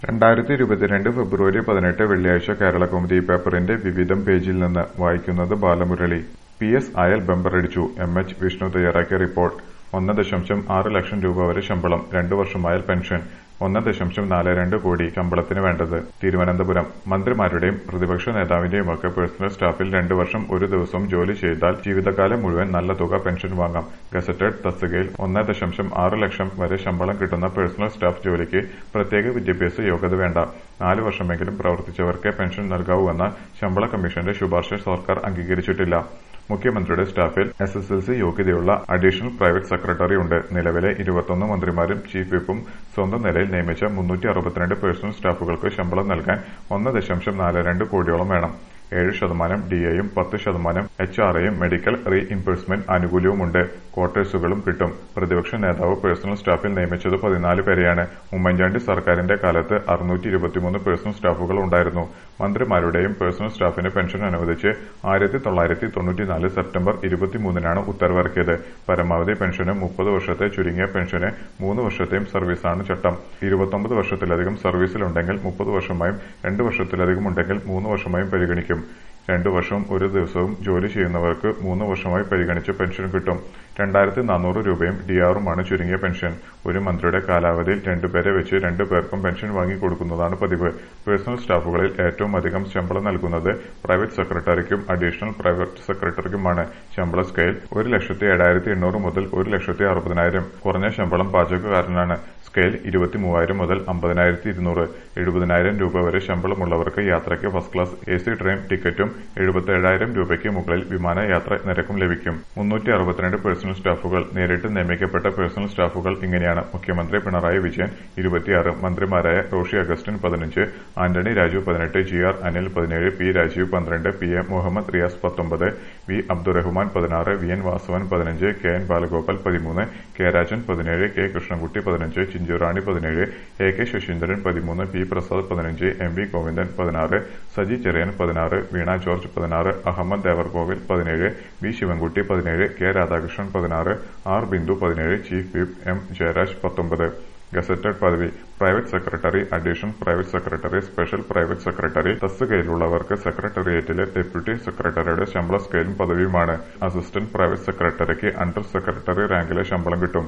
രണ്ടായിരത്തി ഇരുപത്തിരണ്ട് ഫെബ്രുവരി പതിനെട്ട് വെള്ളിയാഴ്ച കേരളകൗമുദി പേപ്പറിന്റെ വിവിധം പേജിൽ നിന്ന് വായിക്കുന്നത് ബാലമുരളി പി എസ് അയൽ ബമ്പറടിച്ചു എം എച്ച് വിഷ്ണു തയ്യാറാക്കിയ റിപ്പോർട്ട് ഒന്ന് ദശാംശം ആറ് ലക്ഷം രൂപ വരെ ശമ്പളം രണ്ടു വർഷമായാൽ പെൻഷൻ ഒന്ന് ദശാംശം നാല് രണ്ട് കോടി ശമ്പളത്തിന് വേണ്ടത് തിരുവനന്തപുരം മന്ത്രിമാരുടെയും പ്രതിപക്ഷ നേതാവിന്റെയുമൊക്കെ പേഴ്സണൽ സ്റ്റാഫിൽ രണ്ടു വർഷം ഒരു ദിവസം ജോലി ചെയ്താൽ ജീവിതകാലം മുഴുവൻ നല്ല തുക പെൻഷൻ വാങ്ങാം ഗസറ്റഡ് തസ്തികയിൽ ഒന്ന് ദശാംശം ആറ് ലക്ഷം വരെ ശമ്പളം കിട്ടുന്ന പേഴ്സണൽ സ്റ്റാഫ് ജോലിക്ക് പ്രത്യേക വിദ്യാഭ്യാസ യോഗ്യത വേണ്ട നാല് വർഷമെങ്കിലും പ്രവർത്തിച്ചവർക്കേ പെൻഷൻ നൽകാവൂവെന്ന ശമ്പള കമ്മീഷന്റെ ശുപാർശ സർക്കാർ അംഗീകരിച്ചിട്ടില്ല മുഖ്യമന്ത്രിയുടെ സ്റ്റാഫിൽ എസ് എസ് എൽ സി യോഗ്യതയുള്ള അഡീഷണൽ പ്രൈവറ്റ് സെക്രട്ടറി ഉണ്ട് നിലവിലെ ഇരുപത്തൊന്ന് മന്ത്രിമാരും ചീഫ് വിപ്പും സ്വന്തം നിലയിൽ നിയമിച്ച മുന്നൂറ്റി അറുപത്തിരണ്ട് പേഴ്സണൽ സ്റ്റാഫുകൾക്ക് ശമ്പളം നൽകാൻ ഒന്ന് ദശാംശം നാല് രണ്ട് കോടിയോളം വേണം ഏഴ് ശതമാനം ഡിഎയും പത്ത് ശതമാനം എച്ച് ആർഐയും മെഡിക്കൽ റീ ഇംബേഴ്സ്മെന്റ് ആനുകൂല്യവുമുണ്ട് ക്വാർട്ടേഴ്സുകളും കിട്ടും പ്രതിപക്ഷ നേതാവ് പേഴ്സണൽ സ്റ്റാഫിൽ നിയമിച്ചത് പതിനാല് പേരെയാണ് ഉമ്മൻചാണ്ടി സർക്കാരിന്റെ കാലത്ത് അറുന്നൂറ്റി ഇരുപത്തിമൂന്ന് പേഴ്സണൽ സ്റ്റാഫുകൾ ഉണ്ടായിരുന്നു മന്ത്രിമാരുടെയും പേഴ്സണൽ സ്റ്റാഫിന് പെൻഷൻ അനുവദിച്ച് ആയിരത്തി തൊള്ളായിരത്തി തൊണ്ണൂറ്റിനാല് സെപ്റ്റംബർ ഇരുപത്തിമൂന്നിനാണ് ഉത്തരവിറക്കിയത് പരമാവധി പെൻഷന് മുപ്പത് വർഷത്തെ ചുരുങ്ങിയ പെൻഷന് മൂന്ന് വർഷത്തെയും സർവീസാണ് ചട്ടം ഇരുപത്തൊമ്പത് വർഷത്തിലധികം സർവീസിലുണ്ടെങ്കിൽ മുപ്പത് വർഷമായും രണ്ട് വർഷത്തിലധികം ഉണ്ടെങ്കിൽ മൂന്ന് വർഷമായും പരിഗണിക്കും രണ്ടു വർഷവും ഒരു ദിവസവും ജോലി ചെയ്യുന്നവർക്ക് മൂന്ന് വർഷമായി പരിഗണിച്ച് പെൻഷൻ കിട്ടും രണ്ടായിരത്തി നാനൂറ് രൂപയും ഡിആറുമാണ് ചുരുങ്ങിയ പെൻഷൻ ഒരു മന്ത്രിയുടെ കാലാവധിയിൽ രണ്ടുപേരെ വെച്ച് രണ്ടു പേർക്കും പെൻഷൻ വാങ്ങിക്കൊടുക്കുന്നതാണ് പതിവ് പേഴ്സണൽ സ്റ്റാഫുകളിൽ ഏറ്റവും അധികം ശമ്പളം നൽകുന്നത് പ്രൈവറ്റ് സെക്രട്ടറിക്കും അഡീഷണൽ പ്രൈവറ്റ് സെക്രട്ടറിക്കുമാണ് ശമ്പള സ്കെയിൽ ഒരു ലക്ഷത്തി ഏഴായിരത്തി എണ്ണൂറ് മുതൽ ഒരു ലക്ഷത്തി അറുപതിനായിരം കുറഞ്ഞ ശമ്പളം പാചകക്കാരനാണ് സ്കെയിൽ ഇരുപത്തി മൂവായിരം മുതൽ അമ്പതിനായിരത്തി ഇരുന്നൂറ് എഴുപതിനായിരം രൂപ വരെ ശമ്പളമുള്ളവർക്ക് യാത്രയ്ക്ക് first class A C train ടിക്കറ്റും എഴുപത്തേഴായിരം രൂപയ്ക്ക് മുകളിൽ വിമാന യാത്ര നിരക്കും ലഭിക്കും മുന്നൂറ്റി അറുപത്തിരണ്ട് പേഴ്സണൽ സ്റ്റാഫുകൾ നേരിട്ട് നിയമിക്കപ്പെട്ട പേഴ്സണൽ സ്റ്റാഫുകൾ ഇങ്ങനെയാണ് മുഖ്യമന്ത്രി പിണറായി വിജയൻ ഇരുപത്തിയാറ് മന്ത്രിമാരായ റോഷി അഗസ്റ്റിൻ പതിനഞ്ച് ആന്റണി രാജു പതിനെട്ട് ജി ആർ അനിൽ പതിനേഴ് പി രാജീവ് പന്ത്രണ്ട് പി എ മുഹമ്മദ് റിയാസ് പത്തൊമ്പത് വി അബ്ദുറഹ്മാൻ പതിനാറ് വി എൻ വാസവൻ പതിനഞ്ച് കെ എൻ ബാലഗോപാൽ പതിമൂന്ന് കെ രാജൻ പതിനേഴ് കെ കൃഷ്ണൻകുട്ടി പതിനഞ്ച് ചിഞ്ചുറാണി പതിനേഴ് എ കെ ശശീന്ദ്രൻ പതിമൂന്ന് പി പ്രസാദ് പതിനഞ്ച് എം വി ഗോവിന്ദൻ പതിനാറ് സജി ചെറിയൻ പതിനാറ് വീണ ജോർജ് പതിനാറ് അഹമ്മദ് ദേവർകോവിൽ പതിനേഴ് വി ശിവൻകുട്ടി പതിനേഴ് കെ രാധാകൃഷ്ണൻ പതിനാറ് ആർ ബിന്ദു പതിനേഴ് ചീഫ് വിപ്പ് എം ജയരാജ് പത്തൊമ്പത് ഗസറ്റഡ് പദവി private secretary additional private secretary special private secretary തസ്തികയിലുള്ളവർക്ക് സെക്രട്ടേറിയറ്റിലെ ഡെപ്യൂട്ടി സെക്രട്ടറിയുടെ ശമ്പള സ്കെയിലും പദവിയുമാണ് അസിസ്റ്റന്റ് പ്രൈവറ്റ് സെക്രട്ടറിക്ക് അണ്ടർ സെക്രട്ടറി റാങ്കിലെ ശമ്പളം കിട്ടും